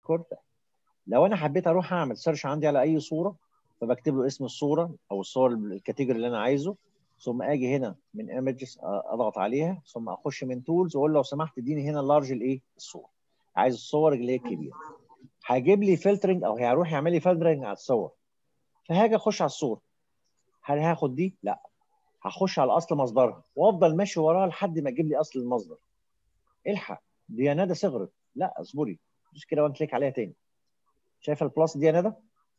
ريكورد لو انا حبيت اروح اعمل سيرش عندي على اي صوره فبكتب له اسم الصوره او الصور الكاتيجوري اللي انا عايزه ثم اجي هنا من ايمجز اضغط عليها ثم اخش من تولز واقول لو سمحت اديني هنا اللارج الايه الصور عايز الصور اللي هي الكبيره هجيب لي فلترنج او هيروح يعمل لي فلترنج على الصور فهاجي اخش على الصوره هل هاخد دي؟ لا هخش على اصل مصدرها وافضل ماشي وراها لحد ما اجيب لي اصل المصدر الحق دي يا ندى صغرت لا اصبري دوس كده وان كليك عليها تاني شايفه البلس دي يا ندى؟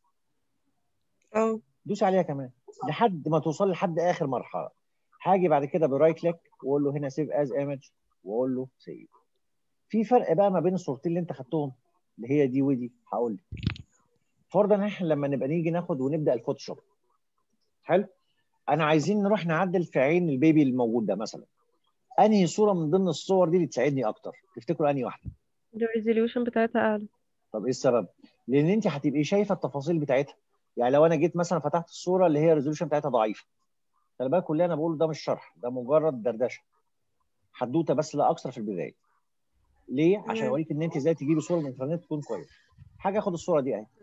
اه دوس عليها كمان لحد ما توصل لحد اخر مرحله هاجي بعد كده برايت كليك واقول له هنا سيف از ايمج واقول له سيف في فرق بقى ما بين الصورتين اللي انت خدتهم اللي هي دي ودي هقول لك فرضا احنا لما نبقى نيجي ناخد ونبدا الفوتوشوب حلو انا عايزين نروح نعدل في عين البيبي الموجود ده مثلا انهي صوره من ضمن الصور دي اللي تساعدني اكتر تفتكروا انهي واحده الريزوليوشن بتاعتها اعلى طب ايه السبب لان انت هتبقي شايفه التفاصيل بتاعتها يعني لو انا جيت مثلا فتحت الصوره اللي هي الريزوليوشن بتاعتها ضعيفه خلي بالك كلنا انا بقول ده مش شرح ده مجرد دردشه حدوته بس لا اكثر في البدايه ليه عشان تمام. اوريك ان انت ازاي تجيبي صوره من الانترنت تكون كويس حاجه اخد الصوره دي اهي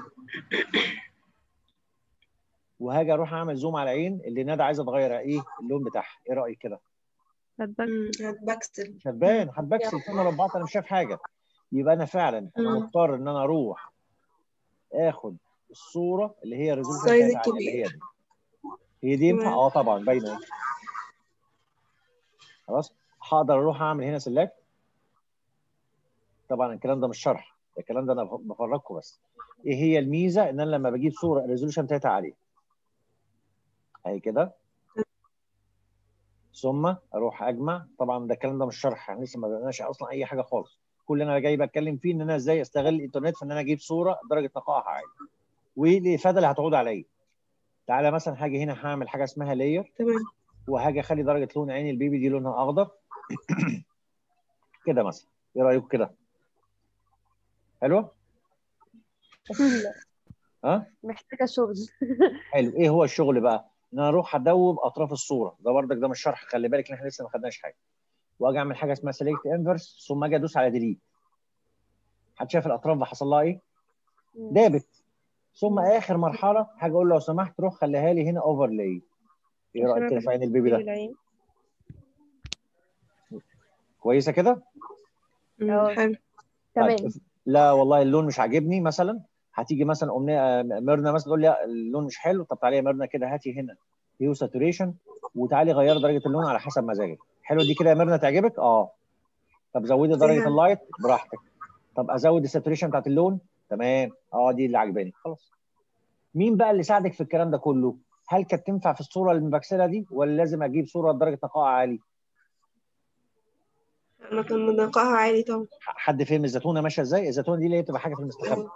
وهاجي اروح اعمل زوم على العين اللي ندى عايزه تغير ايه اللون بتاعها ايه رايك كده هتبقى أمم، هتبكسل شبان هتبكسل في مربعات انا مش شايف حاجه يبقى انا فعلا انا مم. مضطر ان انا اروح اخد الصوره اللي هي الريزولوشن السايز بتاعتها عالية، اللي هي الكبير. دي هي دي ينفع؟ تمام. اه طبعا باينه اهي. خلاص هقدر اروح اعمل هنا سيلكت طبعا الكلام ده مش شرح ده الكلام ده انا بفرجكم بس ايه هي الميزه ان انا لما بجيب صوره الريزولوشن بتاعتها عاليه اهي كده ثم اروح اجمع طبعا ده الكلام ده مش شرح احنا لسه ما بدأناش اصلا اي حاجه خالص كل اللي انا جاي بتكلم فيه ان انا ازاي استغل الانترنت في ان انا اجيب صوره درجه نقائها عاليه والافاده اللي هتعود عليا تعالى مثلا هاجي هنا هعمل حاجه اسمها لاير تمام وهاجي اخلي درجه لون عين البيبي دي لونها اخضر كده مثلا ايه رايكم كده حلوه ها محتاجة شغل حلو ايه هو الشغل بقى ان انا اروح ادوب اطراف الصوره ده بردك ده مش شرح خلي بالك ان احنا لسه ما خدناش حاجه واجي اعمل حاجه اسمها سيلكت انفرس ثم اجي ادوس على ديليت حد شايف الاطراف ده حصل لها ايه دابت ثم اخر مرحله حاجه اقول له لو سمحت روح خليها لي هنا اوفرلاي ايه رايك كده في عين البيبي ده العين كويسه كده أمم، اه. حلو تمام طيب، لا والله اللون مش عاجبني مثلا هتيجي مثلا امنيه ميرنا مثلا تقول لي لا، اللون مش حلو طب تعالي يا ميرنا كده هاتي هنا هيو ساتوريشن وتعالي غيري درجه اللون على حسب مزاجك حلو دي كده يا ميرنا تعجبك اه طب زودي درجه تمام. اللايت براحتك طب ازود الساتوريشن بتاعت اللون تمام اه دي اللي عجباني خلاص مين بقى اللي ساعدك في الكلام ده كله هل كانت تنفع في الصوره المبكسله دي ولا لازم اجيب صوره درجه نقائها عالي انا كان نقائها عالي طبعا حد فهم الزيتونه ماشيه ازاي الزيتونه دي اللي هي بتبقى حاجه في المستخبى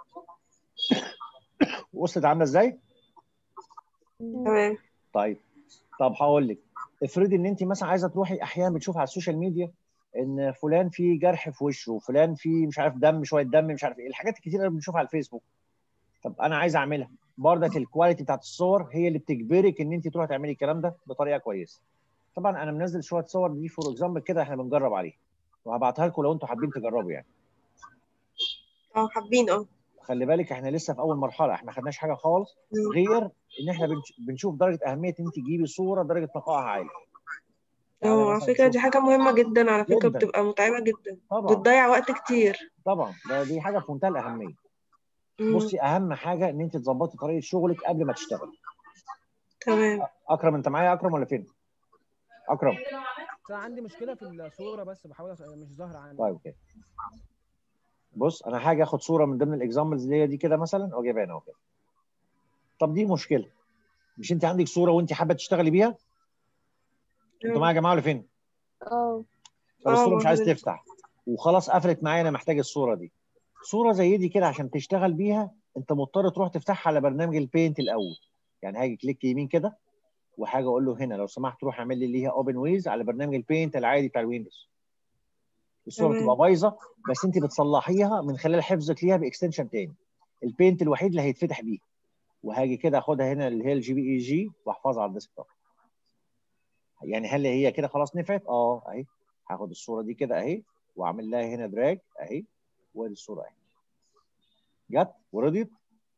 وصلت عامله ازاي تمام طيب طب هقول لك افرضي ان انت مثلا عايزه تروحي احيانا بتشوفي على السوشيال ميديا ان فلان فيه جرح في وشه وفلان فيه مش عارف دم شويه دم مش عارف ايه الحاجات الكتير اللي بنشوفها على الفيسبوك طب انا عايز اعملها برضك الكواليتي بتاعت الصور هي اللي بتجبرك ان انت تروحي تعملي الكلام ده بطريقه كويسه طبعا انا منزل شويه صور دي فور اكزامبل كده احنا بنجرب عليها وهبعتها لكم لو انتم حابين تجربوا يعني اه حابين اه خلي بالك احنا لسه في اول مرحله احنا ما خدناش حاجه خالص أمم، غير ان احنا بنش- بنشوف درجه اهميه ان انت تجيبي صوره درجه نقائها عاليه تعالى اه على مثلا فكرة نشوف- دي حاجة مهمة جدا على فكرة جداً. بتبقى متعبة جدا طبعا بتضيع وقت كتير طبعا ده دي حاجه في منتهى الاهميه أمم، بصي اهم حاجه ان انت تظبطي طريقه شغلك قبل ما تشتغل تمام اكرم انت معايا اكرم ولا فين اكرم بس انا عندي مشكله في الصوره بس بحاول أس- مش ظاهره عندي طيب اوكي بص انا هاجي اخد صوره من ضمن الاكزامبلز اللي هي دي كده مثلا واجيبها هنا وكده طب دي مشكله مش انت عندك صوره وانت حابه تشتغلي بيها انتوا معايا يا جماعه ولا فين اه طب آه، الصوره مش عايز موجودة. تفتح وخلاص قفلت معايا انا محتاج الصوره دي صوره زي دي كده عشان تشتغل بيها انت مضطر تروح تفتحها على برنامج البينت الاول يعني هاجي كليك يمين كده وحاجه اقول له هنا لو سمحت روح اعمل لي ليها اوبن ويز على برنامج البينت العادي بتاع الويندوز الصوره تمام. بتبقى بايظه بس انت بتصلحيها من خلال حفظك ليها باكستنشن تاني البينت الوحيد اللي هيتفتح بيه وهاجي كده اخدها هنا اللي هي الجي بي اي جي واحفظها على الديسك توب يعني هل هي كده خلاص نفعت اه اهي هاخد الصوره دي كده اهي واعمل لها هنا دراج اهي وادي الصوره اهي جت ورضيت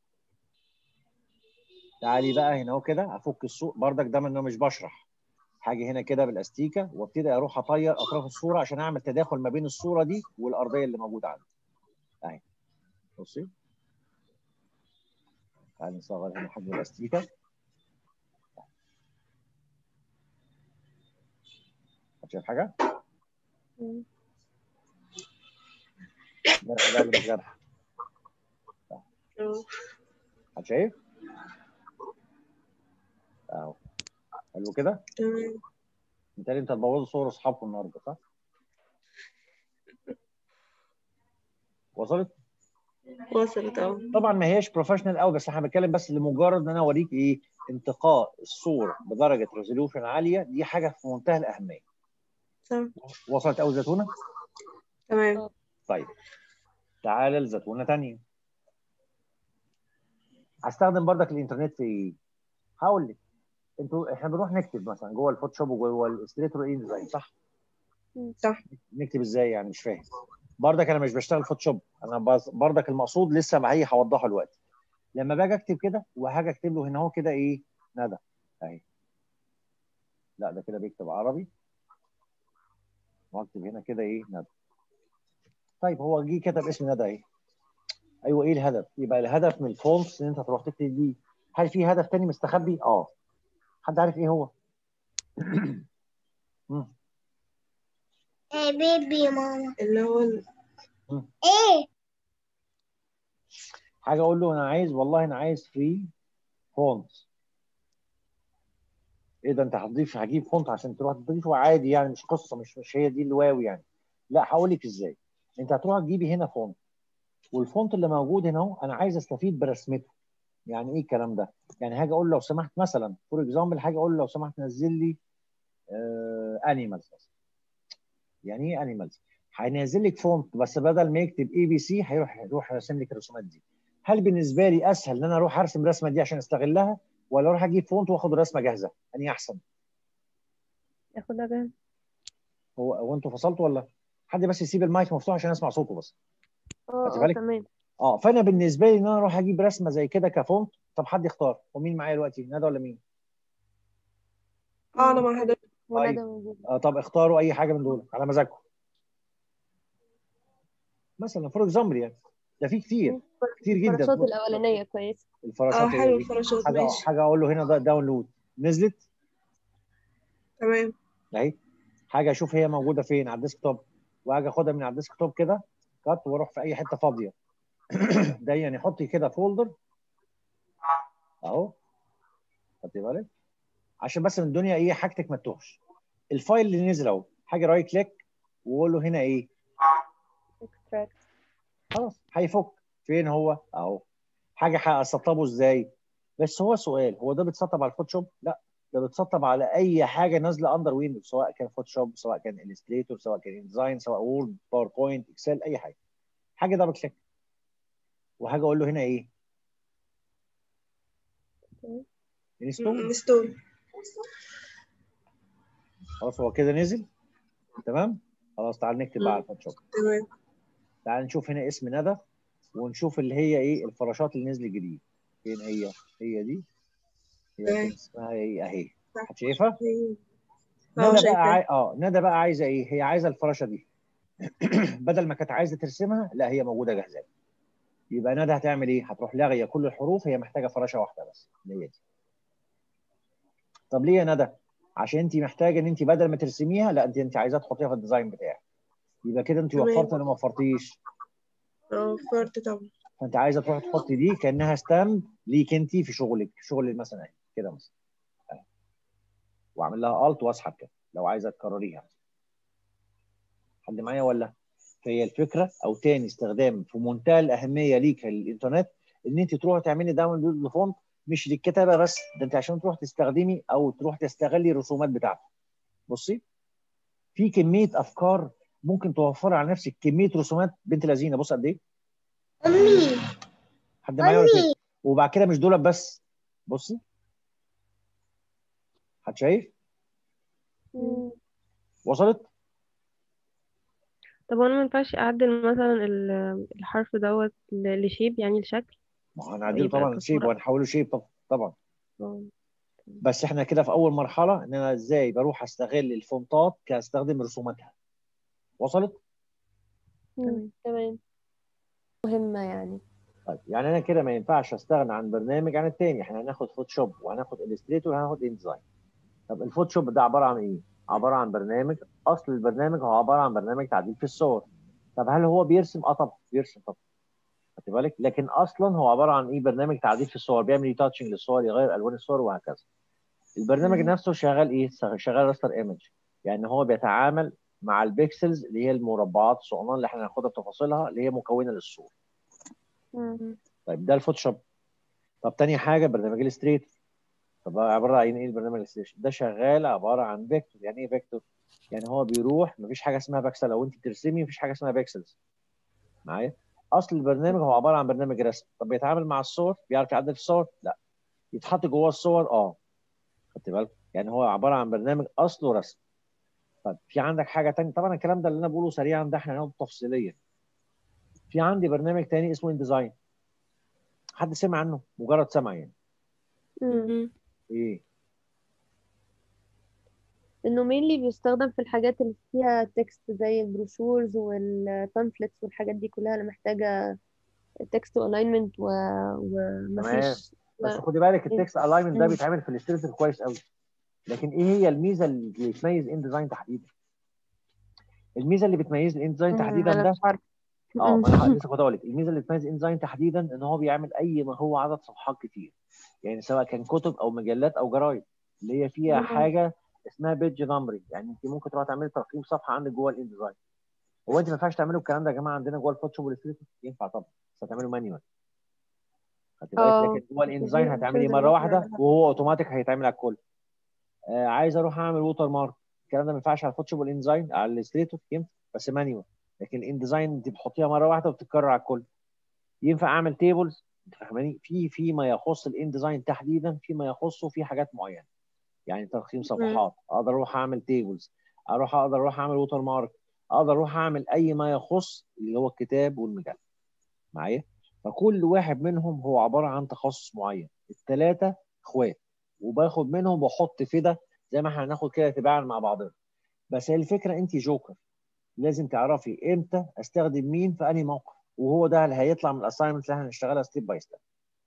تعالي بقى هنا اهو كده افك الصوره بردك ده من انه مش بشرح حاجه هنا كده بالاستيكه وابتدي اروح اطير اطراف الصوره عشان اعمل تداخل ما بين الصوره دي والارضيه اللي موجوده عندي اهي بصي تعالي نصغر هنا حجم الاستيكه شايف حاجه؟ مم. جرح ده ولا مش جرح؟ اه حد شايف؟ اهو حلو كده؟ تمام بالتالي انت هتبوظوا صور اصحابكم النهارده صح؟ وصلت؟ وصلت اه طبعا ما هياش بروفيشنال قوي بس احنا بنتكلم بس لمجرد ان انا اوريك ايه انتقاء الصوره بدرجه ريزولوشن عاليه دي حاجه في منتهى الاهميه تمام وصلت اول زيتونه؟ تمام طيب تعالى لزيتونه ثانيه هستخدم بردك الانترنت في ايه؟ هقول لك انتوا احنا بنروح نكتب مثلا جوه الفوتوشوب وجوه الاستريتور ايه ديزاين صح؟ صح نكتب ازاي يعني مش فاهم بردك انا مش بشتغل فوتوشوب انا بس- بردك المقصود لسه ما هي هوضحه دلوقتي لما باجي اكتب كده وهاجي اكتب له هنا اهو كده ايه ندى اهي لا ده كده بيكتب عربي واكتب هنا كده ايه ندى طيب هو جه كتب اسم ندى اهي ايوه ايه الهدف يبقى الهدف من الفونتس ان انت تروح تكتب دي هل في هدف تاني مستخبي اه حد عارف ايه هو مم. ايه بيبي ماما اللي هو ال- ايه حاجه اقول له انا عايز والله انا عايز فري فونت ايه ده انت هتضيف هجيب فونت عشان تروح تضيفه عادي يعني مش قصه مش مش هي دي الواو يعني لا هقول لك ازاي انت هتروح تجيبي هنا فونت والفونت اللي موجود هنا اهو انا عايز استفيد برسمته يعني ايه الكلام ده يعني هاجي اقول لو سمحت مثلا فور اكزامبل هاجي اقول له لو سمحت نزل لي انيمالز يعني ايه انيمالز هينزل لك فونت بس بدل ما يكتب اي بي سي هيروح يروح راسم لك الرسومات دي هل بالنسبه لي اسهل ان انا اروح ارسم الرسمه دي عشان استغلها ولا اروح اجيب فونت واخد رسمه جاهزه انهي احسن ياخدها جاهز هو هو انتوا فصلتوا ولا حد بس يسيب المايك مفتوح عشان اسمع صوته بس اه خدي اه بالك؟ تمام اه فانا بالنسبه لي ان انا اروح اجيب رسمه زي كده كفونت طب حد يختار ومين معايا دلوقتي ندى ولا مين اه انا مع حضرتك وندى موجودة آه طب اختاروا اي حاجه من دول على مزاجكم مثلا فور اكزامبل يعني ده في كتير كتير جدا الفراشات الأولانية كويسة الفراشات اه حلو اللي- الفراشات حاجه ماشي حاجه اقول له هنا ده داونلود نزلت تمام اهي حاجه اشوف هي موجوده فين على الديسك توب واجي اخدها من على الديسك توب كده كات واروح في اي حته فاضيه ده يعني حطي كده فولدر اهو خدتي بالك عشان بس من الدنيا ايه حاجتك ما تتوهش الفايل اللي نزل اهو حاجه رايت كليك واقول له هنا ايه اكستراكت خلاص هيفك فين هو اهو حاجه هسطبه ازاي بس هو سؤال هو ده بيتسطب على الفوتوشوب لا ده بيتسطب على اي حاجه نازله اندر ويندوز سواء كان فوتوشوب سواء كان الستريتور سواء كان ديزاين سواء وورد باوربوينت اكسل اي حاجه حاجه دبل كليك وحاجه اقول له هنا ايه انستول انستول خلاص هو كده نزل تمام خلاص تعال نكتب بقى على الفوتوشوب تمام تعال نشوف هنا اسم ندى ونشوف اللي هي ايه الفراشات اللي نزلت جديد فين هي هي دي هي تمام. كان اسمها ايه اهي شايفها اه ندى بقى شايفاه عاي... اه ندى بقى عايزه ايه هي عايزه الفراشه دي بدل ما كانت عايزه ترسمها لا هي موجوده جاهزه يبقى ندى هتعمل ايه هتروح لاغيه كل الحروف هي محتاجه فراشه واحده بس اللي هي دي طب ليه يا ندى عشان انت محتاجه ان انت بدل ما ترسميها لا انت انت عايزاها تحطيها في الديزاين بتاعك يبقى كده انت تمام. وفرت ولا ما وفرتيش اه وفرت طبعا فانت عايزه تروح تحطي دي كانها ستامب ليك انت في شغلك شغل مثلا اهي كده مثلا اهي. واعمل لها الت واسحب كده لو عايزه تكرريها حد معايا ولا فهي الفكره او تاني استخدام في منتهى الاهميه ليك الانترنت ان انت تروح تعملي داونلود لفونت مش للكتابه بس ده انت عشان تروح تستخدمي او تروح تستغلي الرسومات بتاعته بصي في كميه افكار ممكن توفري على نفسك كميه رسومات بنت لذينه بص قد ايه امي حد معايا ولا شايف؟ امي وبعد كده مش دول بس بصي حد شايف مم. وصلت طب وانا ما ينفعش اعدل مثلا ال- الحرف دوت ل- لشيب يعني لشكل ما هو هنعدله يبقى طبعا شيب كصورة. وهنحوله شيب طبعا طبعا اه بس احنا كده في اول مرحله ان انا ازاي بروح استغل الفونتات كاستخدم رسوماتها وصلت؟ مم. تمام مهمة يعني طيب يعني انا كده ما ينفعش استغنى عن برنامج عن التاني احنا هناخد فوتوشوب وهناخد الستريتور وهناخد انديزاين طب الفوتوشوب ده عباره عن ايه؟ عباره عن برنامج اصل البرنامج هو عباره عن برنامج تعديل في الصور طب هل هو بيرسم؟ اه طبعا بيرسم طبعا خدت بالك لكن اصلا هو عباره عن ايه؟ برنامج تعديل في الصور بيعمل ريتاتشنج للصور يغير الوان الصور وهكذا البرنامج مم. نفسه شغال ايه؟ شغال راستر ايمج يعني هو بيتعامل مع البيكسلز اللي هي المربعات الصغننه اللي احنا هناخدها بتفاصيلها اللي هي مكونه للصوره مم. طيب ده الفوتوشوب طب تاني حاجه برنامج الستريت طب عباره عن ايه البرنامج الستريت ده شغال عباره عن فيكتور يعني ايه فيكتور يعني هو بيروح مفيش حاجه اسمها بكسل لو انت بترسمي مفيش حاجه اسمها بيكسلز معايا اصل البرنامج هو عباره عن برنامج رسم طب بيتعامل مع الصور بيعرف يعدل في الصور لا يتحط جوه الصور اه خدت بالك يعني هو عباره عن برنامج اصله رسم طيب في عندك حاجه تانية طبعا الكلام ده اللي انا بقوله سريعا ده احنا هناخده تفصيليا في عندي برنامج تاني اسمه انديزاين حد سمع عنه مجرد سمع يعني مم. ايه انه mainly بيستخدم في الحاجات اللي فيها تكست زي البروشورز والبامفلتس والحاجات دي كلها اللي محتاجة تكست والاينمنت و... ومفيش بس خدي بالك التكست الاينمنت ده مم. بيتعمل في الاستريتور كويس قوي لكن ايه هي الميزه اللي بتميز ان ديزاين تحديدا الميزه اللي بتميز الان ديزاين مم. تحديدا انا ده مش عارفة اه مم. ما انا لسه كنت هقول لك الميزه اللي بتميز ان ديزاين تحديدا ان هو بيعمل اي ما هو عدد صفحات كتير يعني سواء كان كتب او مجلات او جرايد اللي هي فيها مم. حاجه اسمها بيج نمبرنج يعني انت ممكن تروح تعملي ترقيم صفحه عندك جوه الان ديزاين هو انت ما ينفعش تعملوا الكلام ده يا جماعه عندنا جوه الفوتوشوب والاستريتور ينفع طبعا بس هتعملوا مانيوال خدت بالك اه لكن جوه الان ديزاين دي هتعملي بتنزل مره بس واحده لوحدها. وهو اوتوماتيك هيتعمل على الكل آه عايز اروح اعمل ووتر مارك الكلام ده ما ينفعش على الفوتوشوب والان ديزاين على الاستريتور ينفع بس مانيوال لكن الان ديزاين انت بتحطيها مره واحده وبتتكرر على الكل ينفع اعمل تيبلز انت فاهماني في فيما يخص الان ديزاين تحديدا فيما يخصه في حاجات معينه يعني ترقيم صفحات اقدر اروح اعمل تيبلز اروح اقدر اروح اعمل ووتر مارك اقدر اروح اعمل اي ما يخص اللي هو الكتاب والمجله معايا فكل واحد منهم هو عباره عن تخصص معين الثلاثه اخوات وباخد منهم واحط في ده زي ما احنا هناخد كده تباعا مع بعضنا بس هي الفكره انت جوكر لازم تعرفي امتى استخدم مين في انهي موقف وهو ده اللي هيطلع من الاساينمنت اللي احنا هنشتغلها ستيب باي ستيب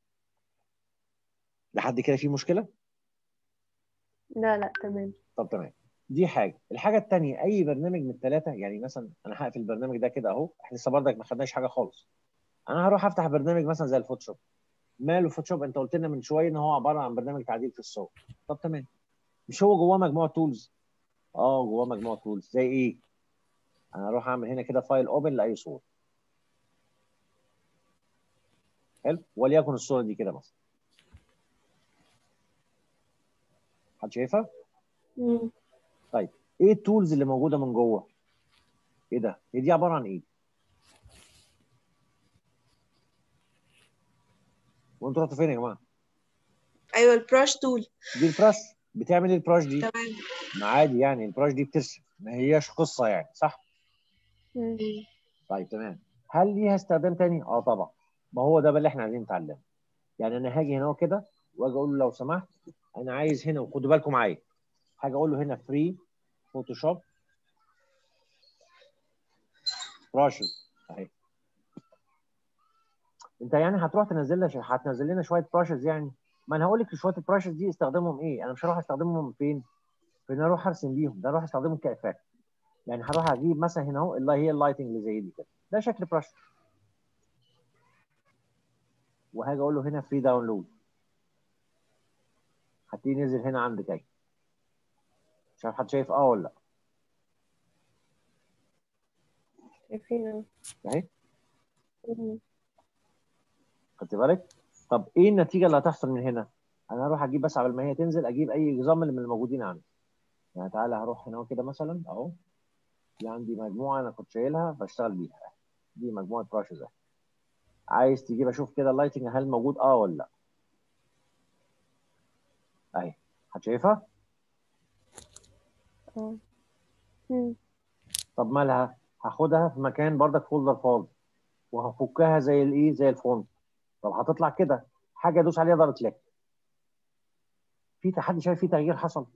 لحد كده في مشكله لا لا تمام طب تمام دي حاجه الحاجه الثانيه اي برنامج من الثلاثه يعني مثلا انا هقفل البرنامج ده كده اهو احنا لسه برضك ما خدناش حاجه خالص انا هروح افتح برنامج مثلا زي الفوتوشوب ماله فوتوشوب انت قلت لنا من شويه ان هو عباره عن برنامج تعديل في الصور طب تمام مش هو جواه مجموعه تولز اه جواه مجموعه تولز زي ايه انا هروح اعمل هنا كده فايل اوبن لاي صوره حلو وليكن الصوره دي كده مثلا حد شايفها مم. طيب ايه التولز اللي موجوده من جوه ايه ده هي دي عباره عن ايه وانتوا رحتوا فين يا جماعه ايوه البراش تول دي البراش بتعمل ايه البراش دي تمام ما عادي يعني البراش دي بترسم ما هياش قصه يعني صح مم. طيب تمام هل ليها استخدام تاني اه طبعا ما هو ده بقى اللي احنا عايزين نتعلمه يعني انا هاجي هنا كده واجي اقول له لو سمحت انا عايز هنا وخدوا بالكم معايا حاجه اقول له هنا فري فوتوشوب براشز اهي انت يعني هتروح تنزل لنا هتنزل لنا شويه براشز يعني ما انا هقول لك شويه البراشز دي استخدمهم ايه انا مش هروح استخدمهم فين في ان اروح ارسم بيهم ده اروح استخدمهم كافكت يعني هروح اجيب مثلا هنا اهو اللي هي اللايتنج اللي زي دي كده ده شكل براش وهاجي اقول له هنا فري داونلود هتلاقيه نزل هنا عندك اهي مش عارف حد شايف اه ولا لا شايفين اهي مم. خدت بالك طب ايه النتيجه اللي هتحصل من هنا انا هروح اجيب بس قبل ما هي تنزل اجيب اي نظام من الموجودين عندي يعني تعالى هروح هنا كده مثلا اهو في عندي مجموعه انا كنت شايلها بشتغل بيها دي مجموعه براشز اهي عايز تجيب اشوف كده اللايتنج هل موجود اه ولا لا اهي هتشايفها اه مم. طب مالها هاخدها في مكان بردك فولدر فاضي وهفكها زي الايه زي الفونت طب هتطلع كده حاجه ادوس عليها دبل كليك في حد شايف في تغيير حصل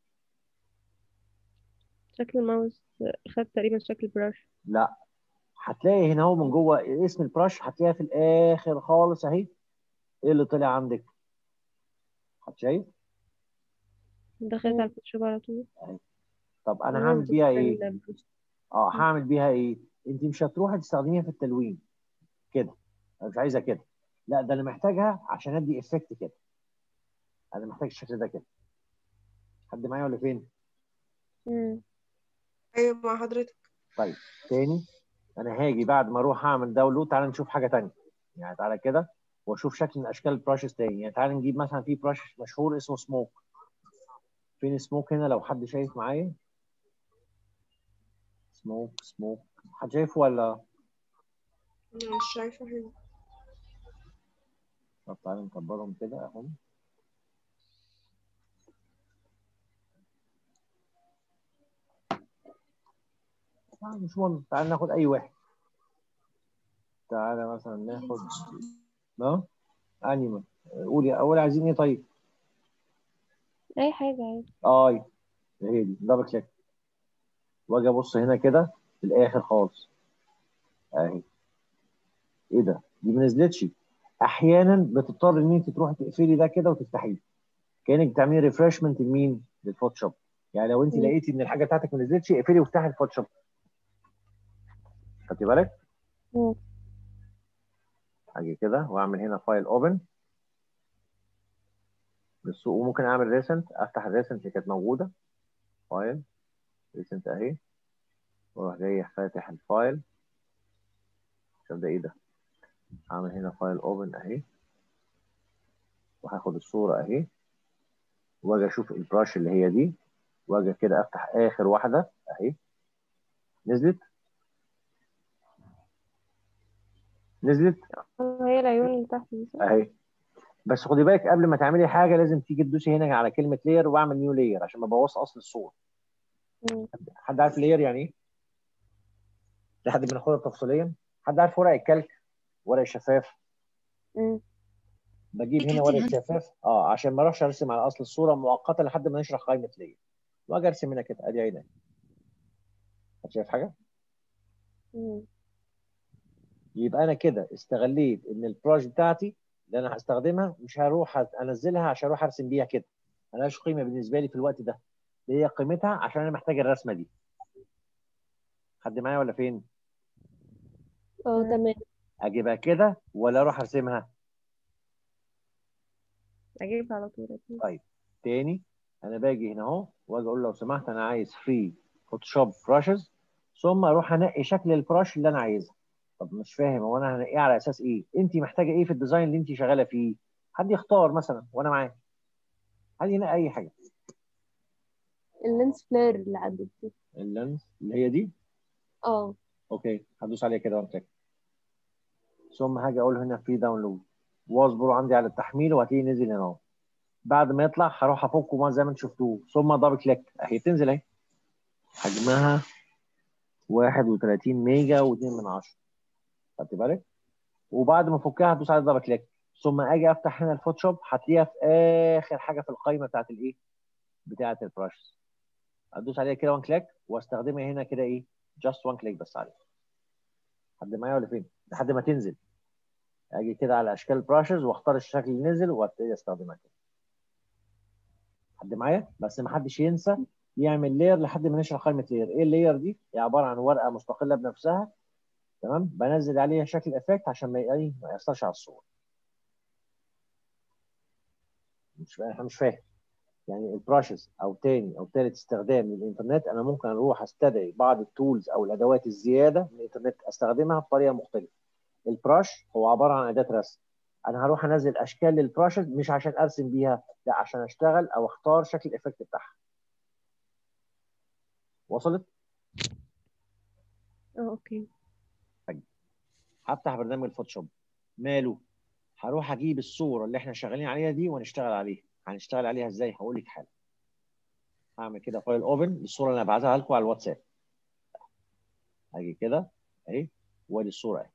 شكل الماوس خد تقريبا شكل براش لا هتلاقي هنا هو من جوه اسم البراش هتلاقيها في الاخر خالص اهي ايه اللي طلع عندك حد شايف دخلت على الفوتوشوب على طول طب انا آه، هعمل بيها ايه البروش. اه هعمل بيها ايه انت مش هتروحي تستخدميها في التلوين كده انا مش عايزها كده لا ده انا محتاجها عشان ادي افكت كده انا محتاج الشكل ده كده حد معايا ولا فين مم. ايوه مع حضرتك طيب تاني انا هاجي بعد ما اروح اعمل داونلود تعالى نشوف حاجه تانية يعني تعالى كده واشوف شكل من اشكال البراشز تاني يعني تعالى نجيب مثلا في براش مشهور اسمه سموك فين سموك هنا لو حد شايف معايا سموك سموك حد شايفه ولا انا مش شايفه هنا طب تعالى نكبرهم كده اهو آه، مش مهم تعالى ناخد اي واحد تعالى مثلا ناخد اه انيمال قولي اول عايزين ايه طيب اي حاجة عادي اي هي دي دبل كليك واجي ابص هنا كده في الاخر خالص اهي ايه ده دي ما نزلتش احيانا بتضطر ان انت تروحي تقفلي ده كده وتفتحيه كانك بتعملي ريفرشمنت لمين للفوتوشوب يعني لو انت مم. لقيتي ان الحاجه بتاعتك ما نزلتش اقفلي وافتحي الفوتوشوب خدتي بالك مم. اجي كده واعمل هنا فايل اوبن وممكن اعمل ريسنت افتح الريسنت اللي كانت موجوده فايل ريسنت اهي واروح جاي فاتح الفايل شوف ده ايه ده اعمل هنا فايل اوبن اهي وهاخد الصوره اهي واجي اشوف البراش اللي هي دي واجي كده افتح اخر واحده اهي نزلت نزلت هي العيون اللي تحت دي صح؟ اهي بس خدي بالك قبل ما تعملي حاجه لازم تيجي تدوسي هنا على كلمه لاير واعمل نيو لاير عشان ما ابوظ اصل الصوره مم. حد عارف لاير يعني ايه؟ لحد بناخدها تفصيليا حد عارف ورق الكلك ورق الشفاف مم. بجيب هنا ورق شفاف اه عشان ما اروحش ارسم على اصل الصوره مؤقتا لحد ما نشرح قائمه لاير واجي ارسم هنا كده ادي عيني حد شايف حاجه؟ مم. يبقى انا كده استغليت ان البروج بتاعتي اللي انا هستخدمها مش هروح انزلها عشان اروح ارسم بيها كده ملهاش قيمه بالنسبه لي في الوقت ده اللي هي قيمتها عشان انا محتاج الرسمه دي حد معايا ولا فين اه تمام اجيبها كده ولا اروح ارسمها اجيبها على طول أكيد. طيب تاني انا باجي هنا اهو واجي اقول لو سمحت انا عايز فري فوتوشوب براشز ثم اروح انقي شكل البراش اللي انا عايزها طب مش فاهم هو انا هنقيه على اساس ايه انت محتاجه ايه في الديزاين اللي انت شغاله فيه حد يختار مثلا وانا معاه حد ينقي اي حاجه اللينس فلير اللي عدت دي اللينس اللي هي دي اه اوكي هدوس عليها كده وامسك ثم هاجي اقول هنا في داونلود واصبر عندي على التحميل وهتلاقيه نزل هنا اهو بعد ما يطلع هروح افكه ما زي ما انتم شفتوه ثم دبل كليك اهي تنزل اهي حجمها 31 ميجا و2 من 10 خدت بالك وبعد ما افكها هدوس على دبل كليك ثم اجي افتح هنا الفوتوشوب هتلاقيها في اخر حاجه في القائمه بتاعت الايه بتاعت البراشز ادوس عليها كده وان كليك واستخدمها هنا كده ايه جاست وان كليك بس عليها حد معايا ولا فين لحد ما تنزل اجي كده على اشكال البراشز واختار الشكل اللي نزل وابتدي استخدمها كده حد معايا بس ما حدش ينسى يعمل لاير لحد ما نشرح قائمه لاير ايه اللاير دي هي عباره عن ورقه مستقله بنفسها تمام بنزل عليها شكل افكت عشان ما ايه ما ياثرش على الصوره مش فاهم انا مش فاهم يعني البراشز او تاني او ثالث استخدام للانترنت انا ممكن اروح استدعي بعض التولز او الادوات الزياده من الانترنت استخدمها بطريقه مختلفه البراش هو عباره عن اداه رسم انا هروح انزل اشكال للبراشز مش عشان ارسم بيها لا عشان اشتغل او اختار شكل الافكت بتاعها وصلت اه اوكي هفتح برنامج الفوتوشوب ماله هروح اجيب الصوره اللي احنا شغالين عليها دي ونشتغل عليها هنشتغل عليها ازاي هقول لك حالا هعمل كده فايل اوبن الصوره اللي انا بعتها لكم على الواتساب هاجي كده اهي وادي الصوره اهي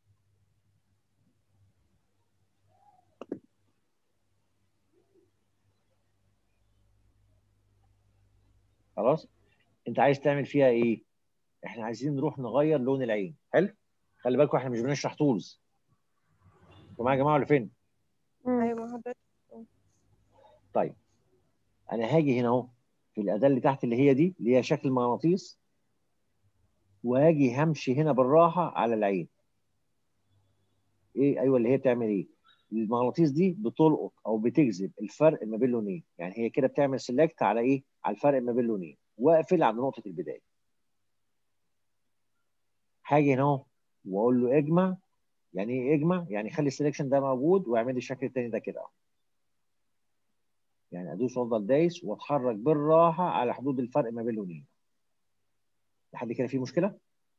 خلاص انت عايز تعمل فيها ايه احنا عايزين نروح نغير لون العين حلو خلي بالكم احنا مش بنشرح تولز انتوا معايا يا جماعه ولا فين مم. ايوه مع حضرتك طيب انا هاجي هنا اهو في الاداه اللي تحت اللي هي دي اللي هي شكل مغناطيس وهاجي همشي هنا بالراحه على العين ايه ايوه اللي هي بتعمل ايه المغناطيس دي بتلقط او بتجذب الفرق ما بين لونين يعني هي كده بتعمل سيلكت على ايه على الفرق ما بين لونين واقفل عند نقطه البدايه هاجي هنا اهو واقول له اجمع يعني ايه اجمع يعني خلي السلكشن ده موجود واعمل لي الشكل التاني ده كده اهو يعني ادوس وافضل دايس واتحرك بالراحه على حدود الفرق ما بين لونين لحد كده في مشكله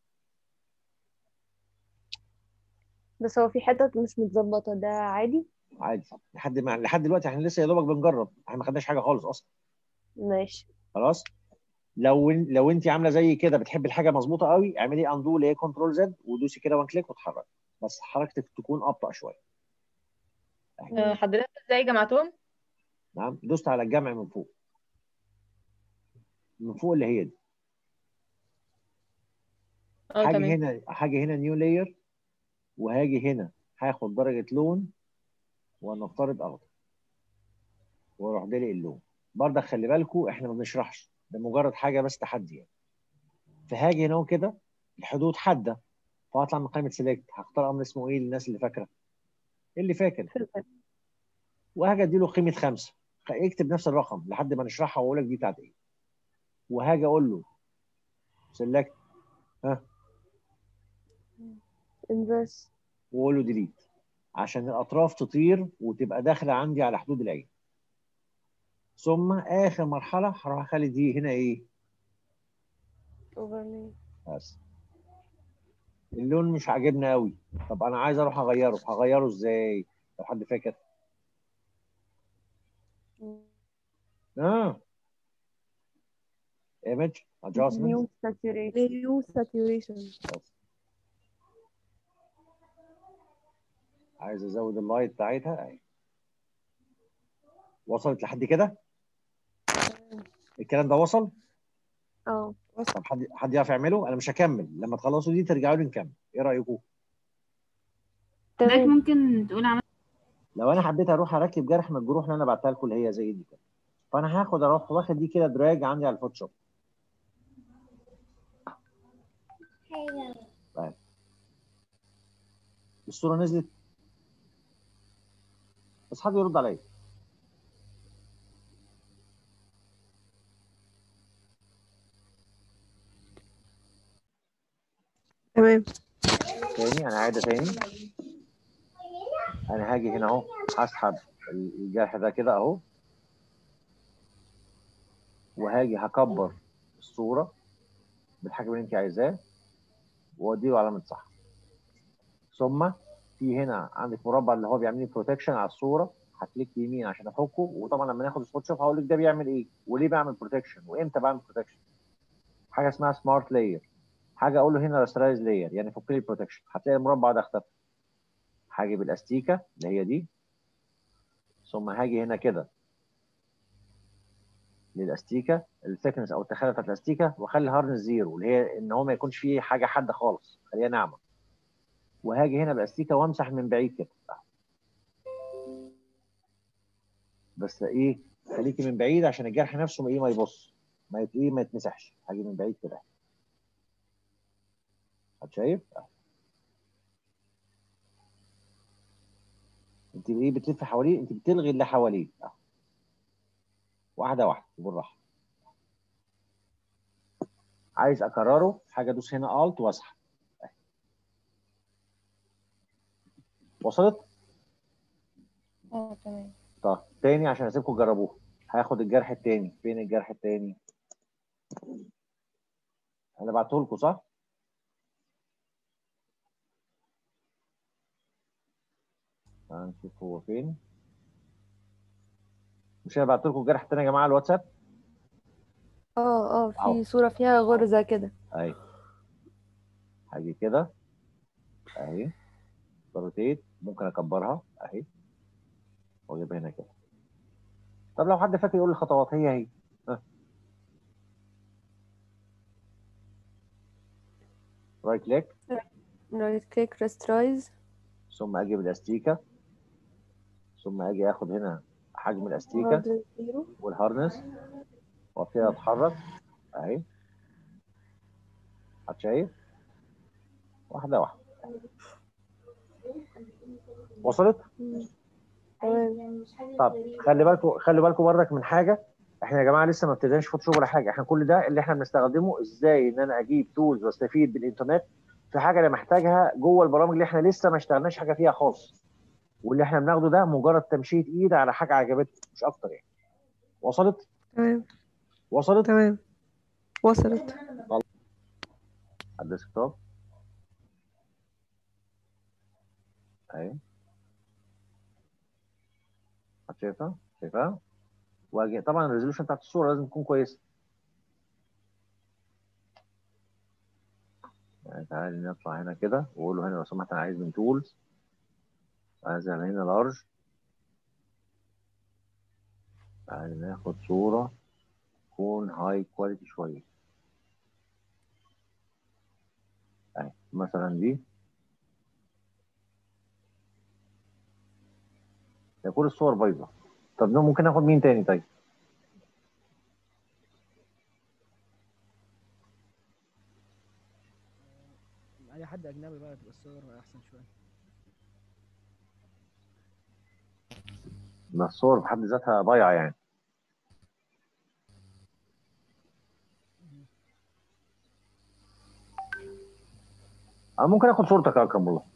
بس هو في حتت مش متظبطة ده عادي عادي لحد ما لحد دلوقتي احنا لسه يا دوبك بنجرب احنا ما خدناش حاجه خالص اصلا ماشي خلاص لو لو انت عامله زي كده بتحبي الحاجه مظبوطه قوي اعملي اندو اللي هي كنترول زد ودوسي كده وان كليك واتحرك بس حركتك تكون ابطا شويه آه، حضرتك ازاي جمعتهم؟ نعم دوست على الجمع من فوق من فوق اللي هي دي اه حاجه تمام هنا حاجه هنا نيو لاير وهاجي هنا هاخد درجه لون ونفترض اخضر واروح دلق اللون برضه خلي بالكم احنا ما بنشرحش ده مجرد حاجه بس تحدي يعني فهاجي هنا كده الحدود حاده فهطلع من قائمه سيلكت هختار امر اسمه ايه للناس اللي فاكره اللي فاكر فلفل. وهاجي اديله قيمه خمسه اكتب نفس الرقم لحد ما نشرحها واقول لك دي بتاعت ايه وهاجي اقول له سيلكت ها inverse واقول له ديليت عشان الاطراف تطير وتبقى داخله عندي على حدود العين ثم اخر مرحله هروح اخلي دي هنا ايه overlay بس اللون مش عاجبنا قوي طب انا عايز اروح اغيره هغيره ازاي لو حد فاكر اه image adjustment new saturation new saturation بس. عايز ازود اللايت بتاعتها اهي وصلت لحد كده الكلام ده وصل اه طب حد حد يعرف يعمله انا مش هكمل لما تخلصوا دي ترجعوا لي نكمل ايه رايكم حضرتك تمام ممكن تقول عملت لو انا حبيت اروح اركب جرح من الجروح اللي انا بعتها لكم اللي هي زي دي كده فانا هاخد اروح واخد دي كده دراج عندي على الفوتوشوب الصوره نزلت بس حد يرد عليا تمام تاني انا هعيدها تاني انا هاجي هنا اهو هسحب الجرح ده كده اهو وهاجي هكبر الصوره بالحجم اللي انت عايزاه واديله علامه صح ثم في هنا عندك مربع اللي هو بيعمل لي بروتكشن على الصوره هكليك يمين عشان افكه وطبعا لما ناخد الفوتوشوب هقول لك ده بيعمل ايه وليه بعمل بروتكشن وامتى بعمل بروتكشن حاجه اسمها سمارت لاير حاجه اقول له هنا راسترايز لاير يعني فك لي البروتكشن هتلاقي المربع ده اختفى هاجي بالاستيكه اللي هي دي ثم هاجي هنا كده للاستيكه الثيكنس او التخانه بتاعت الاستيكه واخلي هارنس زيرو اللي هي ان هو ما يكونش فيه حاجه حاده خالص خليها ناعمه وهاجي هنا بالاستيكه وامسح من بعيد كده بس ايه خليكي من بعيد عشان الجرح نفسه ما ايه ما يبص ما يت- ايه ما يتمسحش هاجي من بعيد كده حد شايف أهو. انت ايه بتلف حواليه انت بتلغي اللي حواليه أهو. واحده واحده بالراحه عايز اكرره حاجه ادوس هنا الت واسحب أهي. وصلت اه تمام طب تاني عشان اسيبكم تجربوها هاخد الجرح التاني فين الجرح التاني انا بعته لكم صح تعال نشوف هو فين مش انا بعت لكم الجرح التاني يا جماعه على الواتساب اه اه أهو. في صورة فيها غرزة كده اي هاجي كده اهي روتيت ممكن اكبرها اهي واجيبها هنا كده طب لو حد فاكر يقول لي الخطوات هي هي رايت كليك رايت كليك ريسترايز ثم اجي بالاستيكه ثم اجي اخد هنا حجم الاستيكه هارد زيرو والهارنس وابتدي اتحرك اهي حد شايف واحده واحده وصلت تمام طب خلي بالكم خلي بالكم برك من حاجه احنا يا جماعه لسه ما ابتديناش فوتوشوب ولا حاجه احنا كل ده اللي احنا بنستخدمه ازاي ان انا اجيب تولز واستفيد بالانترنت في حاجه انا محتاجها جوه البرامج اللي احنا لسه ما اشتغلناش حاجه فيها خالص واللي احنا بناخده ده مجرد تمشيه ايد على حاجه عجبتني مش اكتر يعني وصلت تمام وصلت تمام وصلت على الديسكتوب اهي حد شايفها شايفها واجي طبعا الريزولوشن بتاعت الصوره لازم تكون كويسه يعني تعالى نطلع هنا كده واقول له هنا لو سمحت انا عايز من تولز عايز انا هنا لارج تعالى ناخد صوره تكون هاي كواليتي شويه اهي مثلا دي ده كل الصور بايظه طب ده ممكن اخد مين تاني طيب اي حد اجنبي بقى تبقى الصور احسن شويه ده الصور بحد ذاتها ضايعه يعني انا ممكن اخد صورتك يا اكرم والله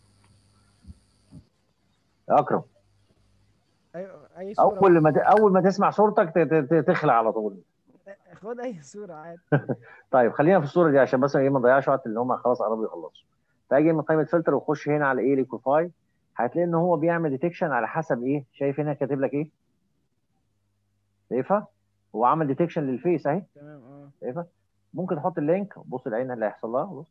يا اكرم اي اي صوره اول ما ت... اول ما تسمع صورتك ت... ت... ت- تخلع على طول خد اي صوره عادي طيب خلينا في الصوره دي عشان بس ايه ما نضيعش وقت اللي هم خلاص قربوا يخلصوا فاجي من قائمه فلتر واخش هنا على ايه ليكوفاي هتلاقي ان هو بيعمل ديتكشن على حسب ايه شايف هنا كاتب لك ايه شايفها هو عمل ديتكشن للفيس اهي تمام اه شايفها ممكن تحط اللينك بص العين اللي هيحصل لها بص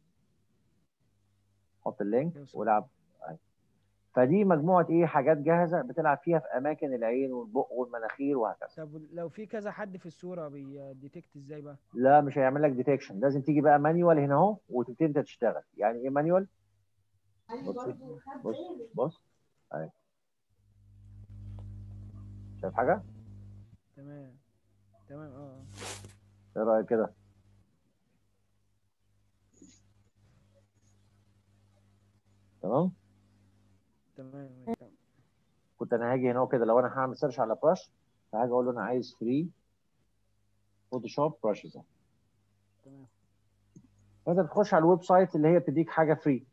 حط اللينك يوصل. والعب أهي. فدي مجموعه ايه حاجات جاهزه بتلعب فيها في اماكن العين والبق والمناخير وهكذا طب لو في كذا حد في الصوره بيديتكت ازاي بقى لا مش هيعمل لك ديتكشن لازم تيجي بقى مانيوال هنا اهو وتبتدي انت تشتغل يعني ايه مانيوال بص بص بص اهي شايف حاجه تمام تمام اه آه. ايه رايك كده تمام تمام تمام. كنت انا هاجي هنا كده لو انا هعمل سيرش على براش فهاجي اقول له انا عايز فري فوتوشوب براشز تمام فانت بتخش على الويب سايت اللي هي بتديك حاجه فري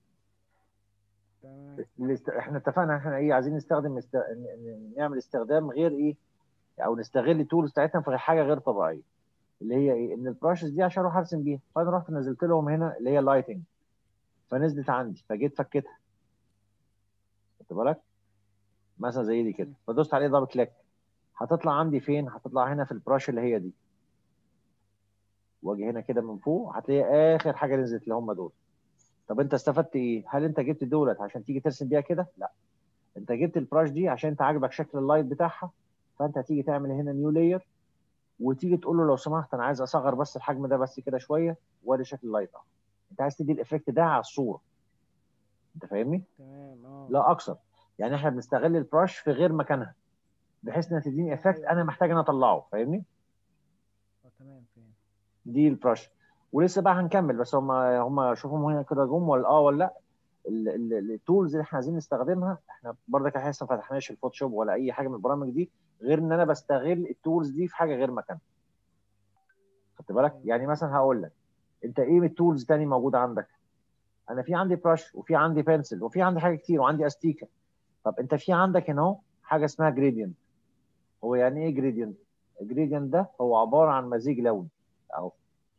تمام الاست... احنا اتفقنا احنا ايه عايزين نستخدم است... ن- ن- نعمل استخدام غير ايه او نستغل التولز بتاعتنا في حاجه غير طبيعيه اللي هي ايه ان البراشز دي عشان اروح ارسم بيها فانا رحت نزلت لهم هنا اللي هي لايتنج فنزلت عندي فجيت فكيتها خدت بالك مثلا زي دي كده فدوست عليه دبل كليك هتطلع عندي فين هتطلع هنا في البراش اللي هي دي واجي هنا كده من فوق هتلاقي اخر حاجه نزلت اللي هم دول طب انت استفدت ايه هل انت جبت دولت عشان تيجي ترسم بيها كده لا انت جبت البراش دي عشان انت عاجبك شكل اللايت بتاعها فانت هتيجي تعمل هنا نيو لاير وتيجي تقول له لو سمحت انا عايز اصغر بس الحجم ده بس كده شويه وادي شكل اللايت اهو انت عايز تدي الايفكت ده على الصوره انت فاهمني تمام اه لا اكثر يعني احنا بنستغل البراش في غير مكانها بحيث انها تديني افكت انا محتاج ان اطلعه فاهمني آه، تمام فاهم دي البراش ولسه بقى هنكمل بس هم هم شوفهم هنا كده جم ولا اه ولا لا التولز اللي احنا عايزين نستخدمها احنا برضك احنا لسه ما فتحناش الفوتوشوب ولا اي حاجه من البرامج دي غير ان انا بستغل التولز دي في حاجه غير مكانها خدت بالك يعني مثلا هقول لك انت ايه من التولز تاني موجوده عندك انا في عندي براش وفي عندي بنسل وفي عندي حاجه كتير وعندي استيكه طب انت في عندك هنا اهو حاجه اسمها جريدينت هو يعني ايه جريدينت الجريدينت ده هو عباره عن مزيج لوني اهو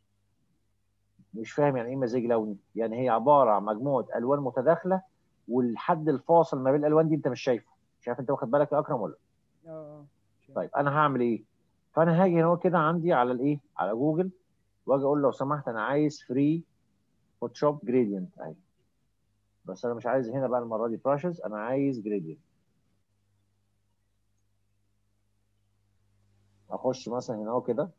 مش فاهم يعني ايه مزيج لوني يعني هي عباره عن مجموعه الوان متداخله والحد الفاصل ما بين الالوان دي انت مش شايفه مش عارف انت واخد بالك يا اكرم ولا اه اه شايف. طيب انا هعمل ايه فانا هاجي هنا كده عندي على الايه على جوجل واجي اقول لو سمحت انا عايز فري فوتوشوب جريدينت اهي بس انا مش عايز هنا بقى المره دي براشز انا عايز جريدينت اخش مثلا هنا اهو كده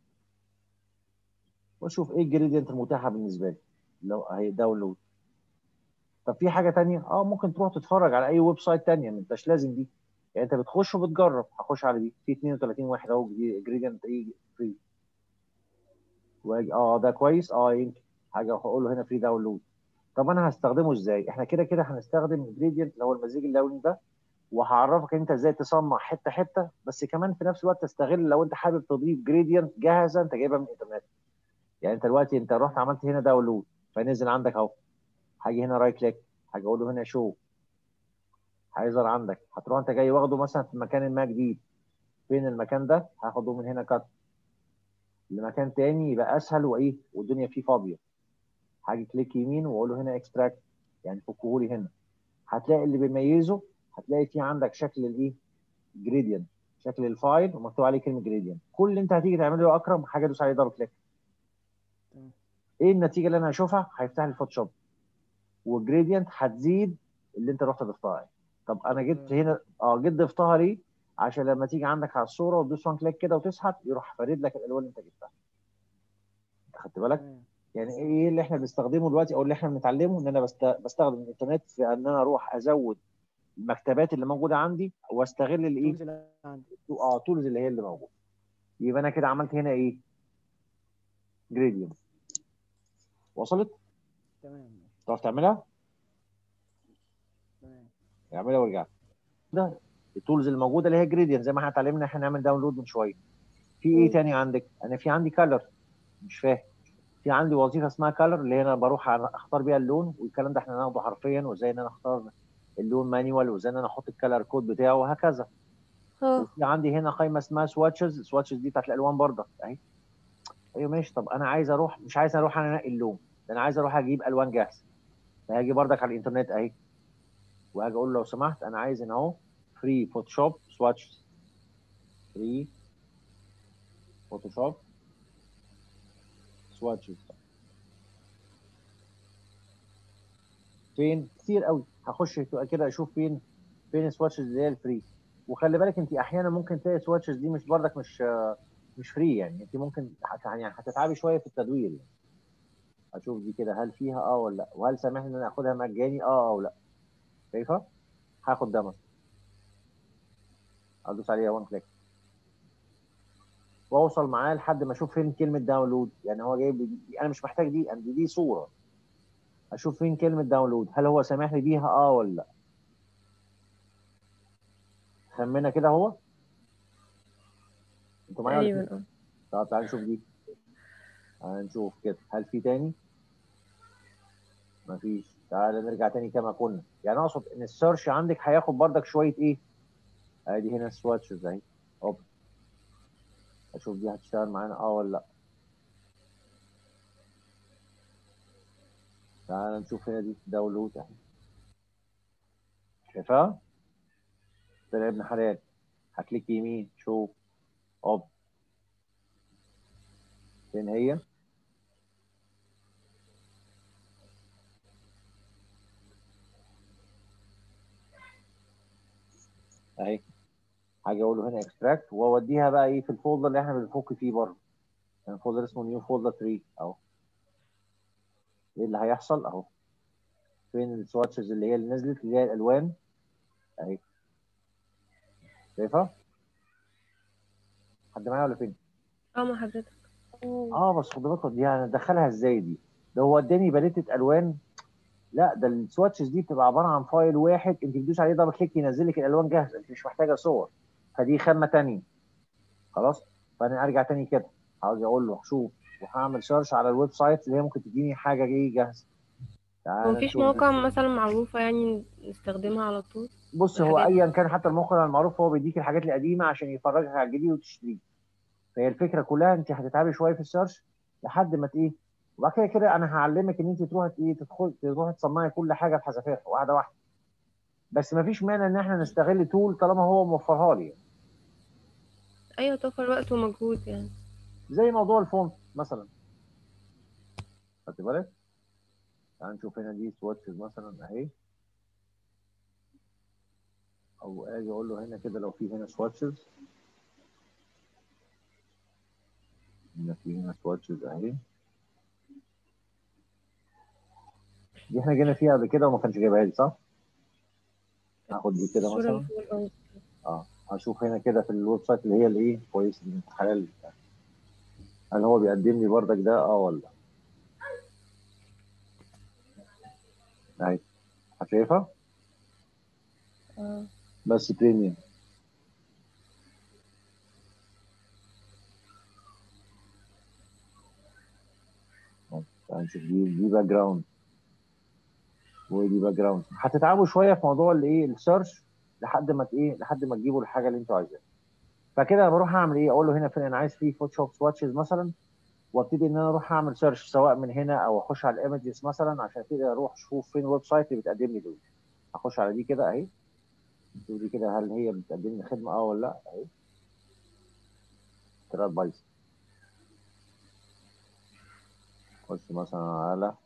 واشوف ايه الجريدينت المتاحه بالنسبه لي لو اهي داونلود طب في حاجه تانية اه ممكن تروح تتفرج على اي ويب سايت تانية ما انتش لازم دي يعني انت بتخش وبتجرب هخش على دي في 32 واحد اهو جريدينت ايه فري واجي اه ده كويس اه يمكن حاجه هقول له هنا فري داونلود طب انا هستخدمه ازاي احنا كده كده هنستخدم جريدينت اللي هو المزيج اللوني ده وهعرفك انت ازاي تصنع حته حته بس كمان في نفس الوقت تستغل لو انت حابب تضيف جريدينت جاهزه انت جايبها من الانترنت يعني انت دلوقتي انت رحت عملت هنا داونلود فنزل عندك اهو هاجي هنا رايت كليك هاجي اقول له هنا شو هيظهر عندك هتروح انت جاي واخده مثلا في مكان ما جديد فين المكان ده هاخده من هنا كات لمكان تاني يبقى اسهل وايه والدنيا فيه فاضيه هاجي كليك يمين واقول له هنا اكستراكت يعني فكهولي هنا هتلاقي اللي بيميزه هتلاقي فيه عندك شكل الايه جريدينت شكل الفايل ومكتوب عليه كلمه جريدينت كل اللي انت هتيجي تعمله يا اكرم حاجه دوس عليه دبل كليك تمام. ايه النتيجه اللي انا هشوفها هيفتح لي الفوتوشوب والجريدينت هتزيد اللي انت رحت ضفتها طب انا جيت تمام. هنا اه جيت ضفتها ليه عشان لما تيجي عندك على الصوره وتدوس وان كليك كده وتسحب يروح فارد لك الالوان اللي انت جبتها انت خدت بالك تمام. يعني ايه اللي احنا بنستخدمه دلوقتي او اللي احنا بنتعلمه ان انا بست... بستخدم الانترنت في ان انا اروح ازود المكتبات اللي موجوده عندي واستغل الايه التولز اللي عندي اه تولز اللي هي اللي موجوده يبقى انا كده عملت هنا ايه جريدينت وصلت تمام تعرف تعملها تمام اعملها وارجع ده التولز الموجوده اللي هي جريدينت زي ما احنا اتعلمنا احنا نعمل داونلود من شويه في ايه مم. تاني عندك انا في عندي كالر مش فاهم في عندي وظيفه اسمها كالر اللي هي انا بروح على- اختار بيها اللون والكلام ده احنا ناخده حرفيا وازاي ان انا اختار اللون مانيوال وازاي ان انا احط الكالر كود بتاعه وهكذا اه وفي عندي هنا قائمه اسمها سواتشز السواتشز دي بتاعت الالوان برضه اهي ايوه ماشي طب انا عايز اروح مش عايز اروح انا انقي اللون ده انا عايز اروح اجيب الوان جاهزه فهاجي بردك على الانترنت اهي وهاجي اقول له لو سمحت انا عايز هنا اهو فري فوتوشوب سواتشز فري فوتوشوب سواتشز فين كتير قوي هخش كده اشوف فين فين السواتشز اللي هي الفري وخلي بالك انت احيانا ممكن تلاقي السواتشز دي مش بردك مش مش فري يعني انت ممكن هت- يعني هتتعبي شويه في التدوير يعني اشوف دي كده هل فيها اه ولا لا وهل سامحني ان انا اخدها مجاني اه او لا شايفه هاخد ده مثلا ادوس عليها وان كليك واوصل معاه لحد ما اشوف فين كلمه داونلود يعني هو جايب لي دي انا مش محتاج دي انا دي, دي صوره اشوف فين كلمه داونلود هل هو سامح لي بيها اه ولا لا خمنها كده هو انتوا معايا ولا في- تقريبا اه طب تعال نشوف دي تعال نشوف كده هل في تاني مفيش تعال نرجع تاني كما كنا يعني اقصد ان السيرش عندك هياخد بردك شويه ايه ادي هنا السواتشز اهي هوب اشوف دي هتشتغل معانا اه ولا لا تعال نشوف هنا دي داونلود اهي شايفها طلع ابن حلال هكليك يمين شوف هوب فين هي اهي هاجي اقول له هنا اكستراكت واوديها بقى ايه في الفولدر اللي احنا بنفك فيه برضه يعني فولدر اسمه نيو فولدر 3 اهو ايه اللي هيحصل اهو فين السواتشز اللي هي اللي نزلت اللي هي الالوان اهي شايفها حد معايا ولا فين اه مع حضرتك اه بس خد بالك دي هندخلها ازاي دي ده هو اداني باليتة الوان لا ده السواتشز دي بتبقى عباره عن فايل واحد انت بتدوس عليه دبل كليك ينزل لك الالوان جاهزه انت مش محتاجه صور فدي خامه تانية خلاص فانا ارجع تاني كده عاوز اقول له شوف وهعمل سيرش على الويب سايت اللي هي ممكن تديني حاجه ايه جاهزه تعال ومفيش نشوف. مواقع مثلا معروفة يعني نستخدمها على طول بص هو الحاجات- ايا كان حتى الموقع المعروف هو بيديك الحاجات القديمه عشان يفرجك على الجديد وتشتريه فهي الفكره كلها انت هتتعبي شويه في السيرش لحد ما ت- ايه وبعد كده كده انا هعلمك ان انت تروحي ايه تدخل تروحي تصنعي كل حاجه بحذافيرها واحده واحده بس ما فيش مانع ان احنا نستغل تول طالما هو موفرها لي ايوه توفر وقت ومجهود يعني زي موضوع الفونت مثلا خدت بالك تعال نشوف هنا دي سواتشز مثلا اهي او اجي اقول له هنا كده لو في هنا سواتشز هنا في هنا سواتشز اهي دي احنا جينا فيها قبل كده وما كانش جايبها لي صح؟ هاخد دي كده الصورة مثلا اللي فوق الأول اه هشوف هنا كده في الويب سايت اللي هي الايه كويس الحلال هل هو بيقدم لي بردك ده اه ولا لا اهي شايفها اه بس بريميوم تعال نشوف دي دي باك جراوند ودي باك جراوند هتتعبوا شويه في موضوع الايه السيرش لحد ما ت- ايه لحد ما تجيبوا الحاجه اللي انتوا عايزينها فكده انا بروح اعمل ايه اقول له هنا فين انا عايز فيه فوتوشوب سواتشز مثلا وابتدي ان انا اروح اعمل سيرش سواء من هنا او اخش على الايمجز مثلا عشان ابتدي اروح اشوف فين الويب سايت اللي بتقدم لي دول اخش على دي كده اهي شوف دي كده هل هي بتقدم لي خدمه اه ولا لا اهي ترى بايظ خش مثلا على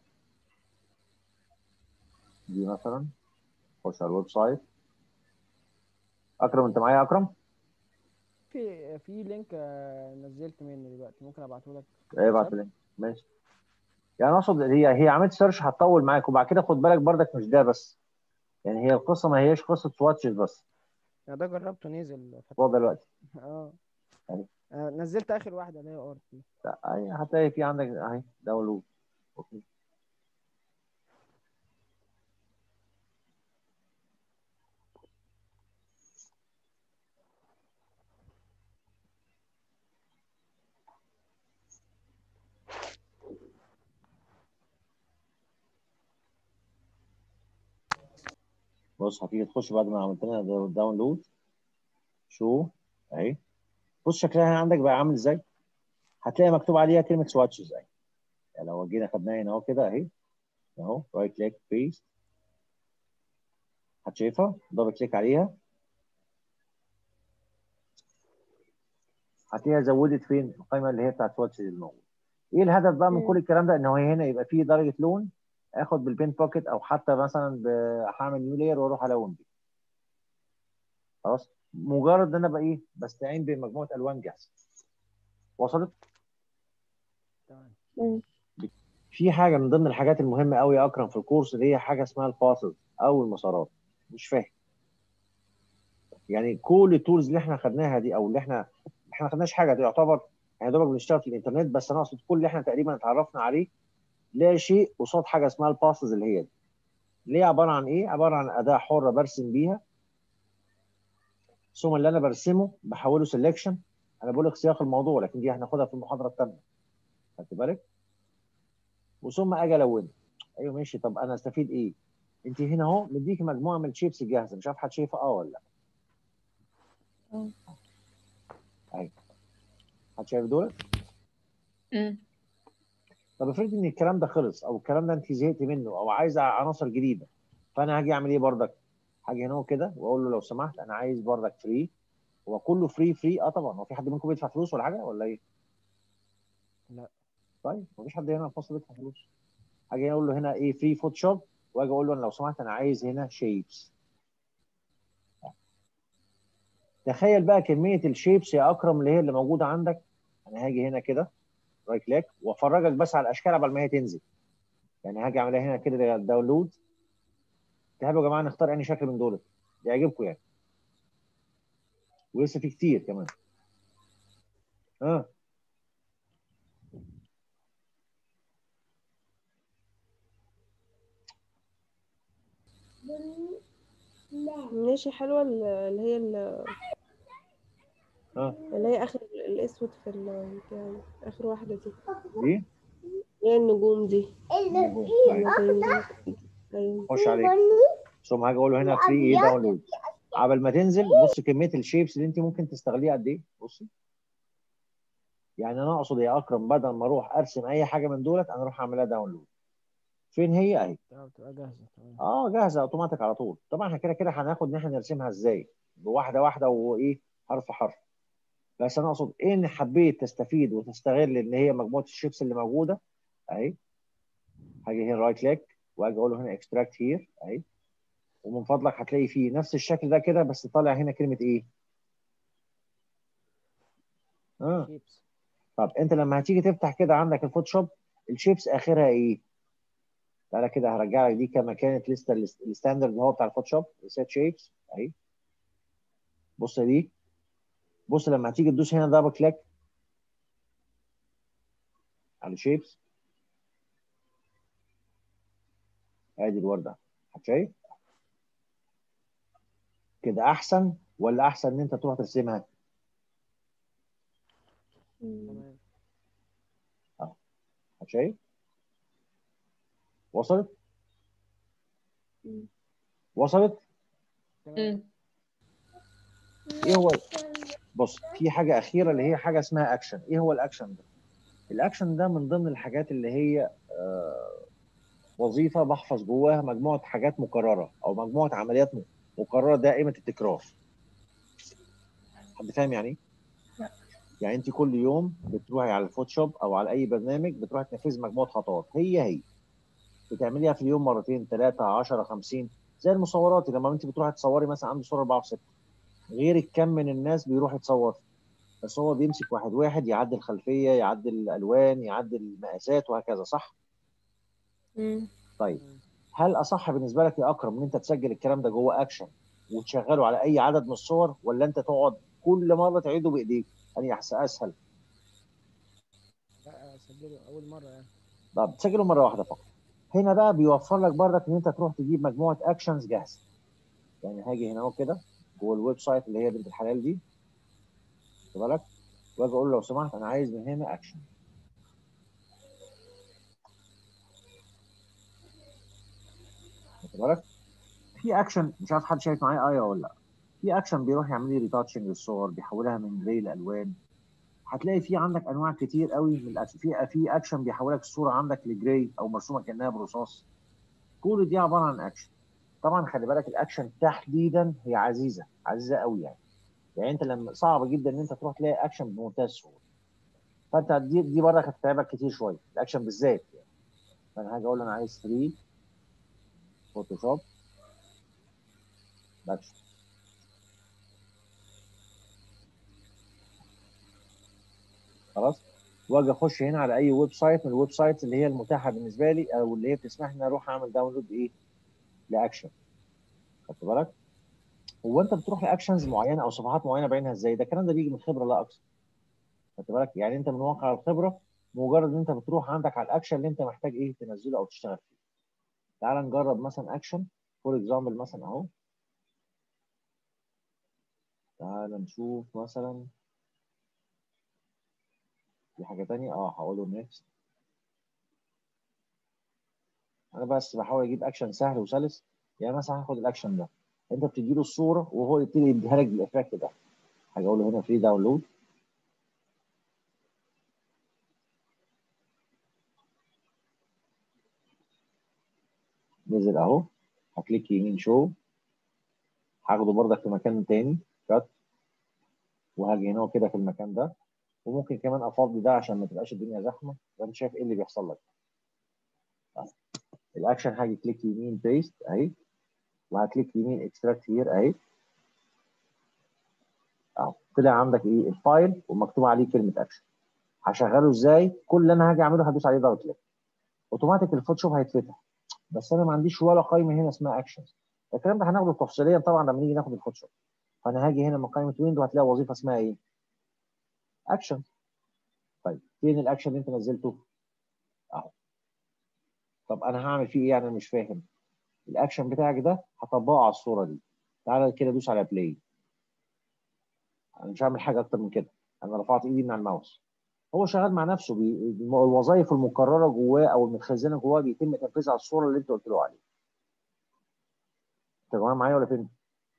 دي مثلا خش على الويب سايت اكرم انت معايا يا اكرم في في لينك آه، نزلت منه دلوقتي ممكن ابعته لك ابعت لي ماشي يعني اقصد هي هي عملت سيرش هتطول معاك وبعد كده خد بالك بردك مش ده بس يعني هي القصه ما هياش قصه سواتشز بس يعني ده جربته نزل فتح- هو دلوقتي اه أيوة. آه، نزلت اخر واحده اللي هي ارت دي لا، أهي هتلاقي في عندك اهي داونلود اوكي بص هتيجي تخش بعد ما عملت لنا داونلود شو اهي بص شكلها عندك بقى عامل ازاي هتلاقي مكتوب عليها كلمه سواتشز اهي يعني لو جينا خدناها هنا اهو كده اهي اهو رايت كليك بيست هتشايفها دبل كليك عليها هتلاقيها زودت فين القائمه اللي هي بتاعت سواتشز الموجوده ايه الهدف بقى من مم. كل الكلام ده ان هو هنا يبقى فيه درجه لون اخد بالبين بوكيت او حتى مثلا ب- هعمل نيو لاير واروح الون بيه خلاص مجرد ان انا بقى ايه بستعين بمجموعه الوان جاهزه وصلت تمام مم. في حاجه من ضمن الحاجات المهمه قوي يا اكرم في الكورس اللي هي حاجه اسمها الباسز او المسارات مش فاهم يعني كل التولز اللي احنا خدناها دي او اللي احنا احنا ما خدناش حاجه دي يعتبر يعني دوبك بنشتغل في الانترنت بس انا اقصد كل اللي احنا تقريبا اتعرفنا عليه لا شيء قصاد حاجه اسمها الباسز اللي هي دي اللي هي عباره عن ايه؟ عباره عن اداه حره برسم بيها ثم اللي انا برسمه بحوله سelection انا بقول لك سياق الموضوع لكن دي هناخدها في المحاضره الثانيه خدت بالك؟ وثم اجي الونه ايوه ماشي طب انا استفيد ايه؟ انت هنا اهو مديك مجموعه من الشيبس جاهزه مش عارف حد شايفها اه ولا لا؟ اه. ايوه حد شايف دول؟ امم طب افرض ان الكلام ده خلص او الكلام ده انت زهقت منه او عايز عناصر جديده فانا هاجي اعمل ايه بردك؟ هاجي هنا كده واقول له لو سمحت انا عايز بردك فري هو كله فري فري اه طبعا هو في حد منكم بيدفع فلوس ولا حاجه ولا ايه؟ لا. طيب مفيش حد هنا في مصر بيدفع فلوس هاجي اقول له هنا ايه فري فوتوشوب واجي اقول له انا لو سمحت انا عايز هنا شيبس تخيل بقى كميه الشيبس يا اكرم اللي هي اللي موجوده عندك انا هاجي هنا كده رايت كليك وافرجك بس على الاشكال قبل ما هي تنزل يعني هاجي اعملها هنا كده داونلود تحبوا يا جماعه نختار انهي شكل من دول يعجبكم يعني ولسه في كتير كمان اه ماشي حلوة ال- اللي هي ال- اه اللي هي آخر الأسود في ال بتاع آخر واحدة دي دي اللي هي النجوم دي نجوم. ولا زي النجوم. أيوة خش عليك ثم هاجي اقول له هنا فري ايه داونلود قبل ما تنزل بص كميه الشيبس اللي انت ممكن تستغليها قد ايه بصي يعني انا اقصد يا اكرم بدل ما اروح ارسم اي حاجه من دولت انا اروح اعملها داونلود فين هي اهي اه بتبقى جاهزه تمام اه جاهزه اوتوماتيك على طول طبعا احنا كده كده هناخد ان احنا نرسمها ازاي واحده واحده وايه حرف حرف بس انا اقصد ان حبيت تستفيد وتستغل ان هي مجموعه الشيبس اللي موجوده اهي هاجي هنا رايت كليك واجي اقول له هنا اكستراكت هير اهي ومن فضلك هتلاقي فيه نفس الشكل ده كده بس طالع هنا كلمه ايه؟ اه شيبس طب انت لما هتيجي تفتح كده عندك الفوتوشوب الشيبس اخرها ايه؟ تعالى كده هرجع لك دي كما كانت لسه الس- الستاندرد اللي هو بتاع الفوتوشوب سيت شيبس اهي بص دي بص لما هتيجي تدوس هنا دبل كليك على شيبس ادي الورده شايف كده احسن ولا احسن ان انت تروح ترسمها تمام شايف وصلت مم. وصلت تمام مم. ايه هو بص في حاجه اخيره اللي هي حاجه اسمها اكشن ايه هو الاكشن ده الاكشن ده من ضمن الحاجات اللي هي آه، وظيفه بحفظ جواها مجموعه حاجات مكرره او مجموعه عمليات م- مكرره دائمه التكرار حد فاهم يعني ايه لا. يعني انت كل يوم بتروحي على الفوتوشوب او على اي برنامج بتروحي تنفذي مجموعه خطوات هي هي بتعمليها في اليوم مرتين ثلاثه 10 50 زي المصورات لما انت بتروحي تصوري مثلا عنده صوره 4 في 6 غير كم من الناس بيروح يتصور بس هو بيمسك واحد واحد يعدل الخلفيه يعدل الالوان يعدل المقاسات وهكذا صح مم. طيب هل اصح بالنسبه لك يا اكرم ان انت تسجل الكلام ده جوه اكشن وتشغله على اي عدد من الصور ولا انت تقعد كل مره تعيده بايديك يعني أحس- اسهل لا اسجله اول مره يعني طب تسجله مره واحده فقط هنا بقى بيوفر لك بردك ان انت تروح تجيب مجموعه اكشنز جاهزه يعني هاجي هنا اهو كده جوه الويب سايت اللي هي بنت الحلال دي خد بالك واجي اقول له لو سمحت انا عايز من هنا اكشن خد بالك في اكشن مش عارف حد شايف معايا ايه ولا لا في اكشن بيروح يعمل لي ريتاتشنج للصور بيحولها من جراي لالوان هتلاقي في عندك انواع كتير قوي من الأكشن. في في اكشن بيحولك الصوره عندك لجراي او مرسومه كانها برصاص كل دي عباره عن اكشن طبعا خلي بالك الاكشن تحديدا هي عزيزه عزيزه قوي يعني يعني انت لما صعب جدا ان انت تروح تلاقي اكشن بمنتهى السهوله فانت دي دي برضك هتتعبك كتير شويه الاكشن بالذات يعني فانا هاجي اقول له انا عايز 3 فوتوشوب اكشن خلاص واجي اخش هنا على اي ويب سايت من الويب سايتس اللي هي المتاحه بالنسبه لي او اللي هي بتسمح لي اروح اعمل داونلود ايه لاكشن خدت بالك هو انت بتروح لاكشنز معينه او صفحات معينه بعينها ازاي ده الكلام ده بيجي من خبره لا اكثر خدت بالك يعني انت من واقع الخبره مجرد ان انت بتروح عندك على الاكشن اللي انت محتاج ايه تنزله او تشتغل فيه تعال نجرب مثلا اكشن فور اكزامبل مثلا اهو تعال نشوف مثلا في حاجه تانية اه هقول له نيكست انا بس بحاول اجيب اكشن سهل وسلس يعني مثلا هاخد الاكشن ده انت بتديله الصوره وهو يبتدي يديها لك بالافكت ده هاجي اقول له هنا فري داونلود نزل اهو هكليك يمين شو هاخده برضك في مكان تاني كات وهاجي هنا كده في المكان ده وممكن كمان افضي ده عشان ما تبقاش الدنيا زحمه وانت شايف ايه اللي بيحصل لك أهو. الاكشن هاجي كليك يمين بيست اهي وهكليك يمين اكستراكت هير اهي اهو طلع عندك ايه الفايل ومكتوب عليه كلمه اكشن هشغله ازاي كل اللي انا هاجي اعمله هدوس عليه دبل كليك اوتوماتيك الفوتوشوب هيتفتح بس انا ما عنديش ولا قائمه هنا اسمها اكشنز الكلام ده هناخده تفصيليا طبعا لما نيجي ناخد الفوتوشوب فانا هاجي هنا من قائمه ويندو هتلاقي وظيفه اسمها ايه اكشن طيب فين الاكشن اللي انت نزلته اهو طب انا هعمل فيه ايه يعني انا مش فاهم الاكشن بتاعك ده هطبقه على الصوره دي تعالى كده دوس على بلاي انا مش هعمل حاجه اكتر من كده انا رفعت ايدي من على الماوس هو شغال مع نفسه بي... الوظائف المكرره جواه او المتخزنه جواه بيتم تنفيذها على الصوره اللي انت قلت له عليها انت جماعه معايا ولا فين؟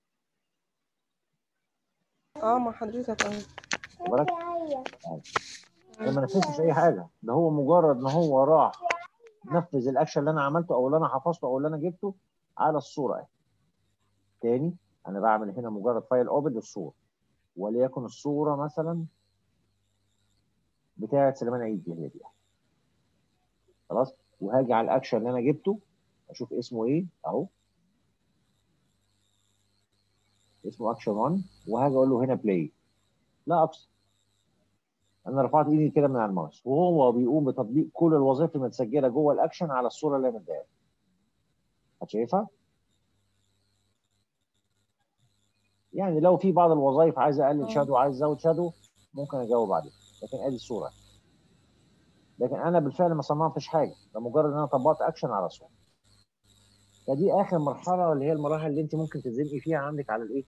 اه مع حضرتك اهو خد بالك؟ ده ما نفذش اي حاجه ده هو مجرد ان هو راح نفذ الاكشن اللي انا عملته او اللي انا حفظته او اللي انا جبته على الصوره اهي تاني انا بعمل هنا مجرد فايل اوبن للصوره وليكن الصوره مثلا بتاعه سليمان عيد دي هي دي خلاص وهاجي على الاكشن اللي انا جبته اشوف اسمه ايه اهو اسمه اكشن 1 وهاجي اقول له هنا بلاي لا اكثر انا رفعت ايدي كده من على الماوس وهو بيقوم بتطبيق كل الوظائف المتسجله جوه الاكشن على الصوره اللي انا مديها شايفها؟ يعني لو في بعض الوظائف عايز اقلل شادو عايز ازود شادو ممكن اجاوب عليه لكن ادي الصوره لكن انا بالفعل ما صنعتش حاجه ده مجرد ان انا طبقت اكشن على صوره فدي اخر مرحله اللي هي المراحل اللي انت ممكن تزنقي فيها عندك على الايه